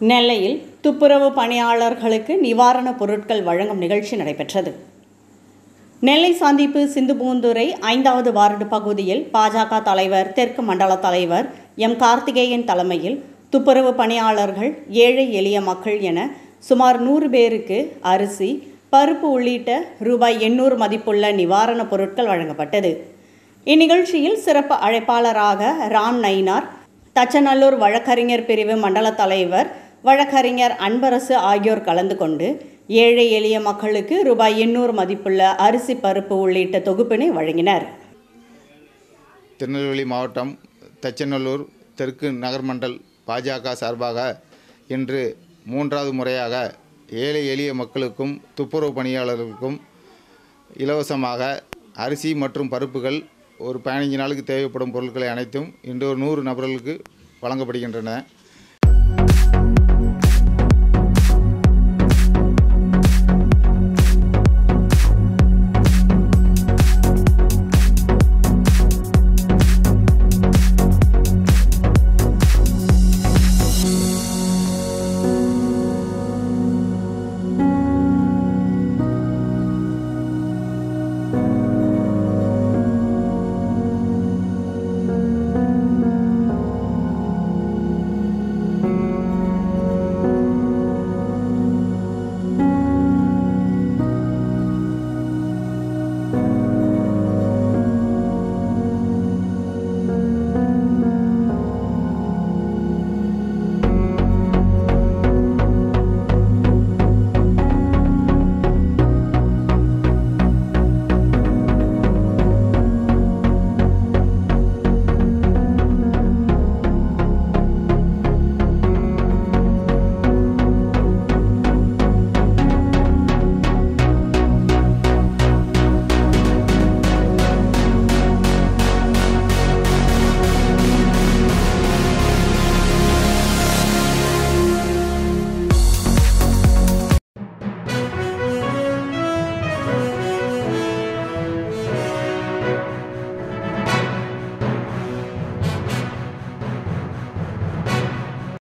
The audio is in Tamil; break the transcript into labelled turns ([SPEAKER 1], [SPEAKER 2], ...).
[SPEAKER 1] நெல்லையில் துப்புரவு பணியாளர்களுக்கு நிவாரணப் பொருட்கள் வழங்கும் நிகழ்ச்சி நடைபெற்றது நெல்லை சந்திப்பு சிந்துபூந்துரை ஐந்தாவது வார்டு பகுதியில் பாஜக தலைவர் தெற்கு மண்டல தலைவர் எம் கார்த்திகேயன் தலைமையில் துப்புரவு பணியாளர்கள் ஏழை எளிய மக்கள் என சுமார் நூறு பேருக்கு அரிசி பருப்பு உள்ளிட்ட ரூபாய் எண்ணூறு மதிப்புள்ள நிவாரணப் பொருட்கள் வழங்கப்பட்டது இந்நிகழ்ச்சியில் சிறப்பு அழைப்பாளராக ராம் நயினார் தச்சநல்லூர் வழக்கறிஞர் பிரிவு மண்டல தலைவர் வழக்கறிஞர் அன்பரசு ஆகியோர் கலந்து கொண்டு ஏழை எளிய மக்களுக்கு ரூபாய் எண்ணூறு மதிப்புள்ள அரிசி பருப்பு உள்ளிட்ட தொகுப்பினை வழங்கினர்
[SPEAKER 2] திருநெல்வேலி மாவட்டம் தச்சநல்லூர் தெற்கு நகர்மண்டல் பாஜக சார்பாக இன்று மூன்றாவது முறையாக ஏழை எளிய மக்களுக்கும் துப்புரவு பணியாளர்களுக்கும் இலவசமாக அரிசி மற்றும் பருப்புகள் ஒரு பதினைஞ்சு நாளுக்கு தேவைப்படும் பொருட்களை அனைத்தும் இன்று ஒரு நூறு நபர்களுக்கு வழங்கப்படுகின்றன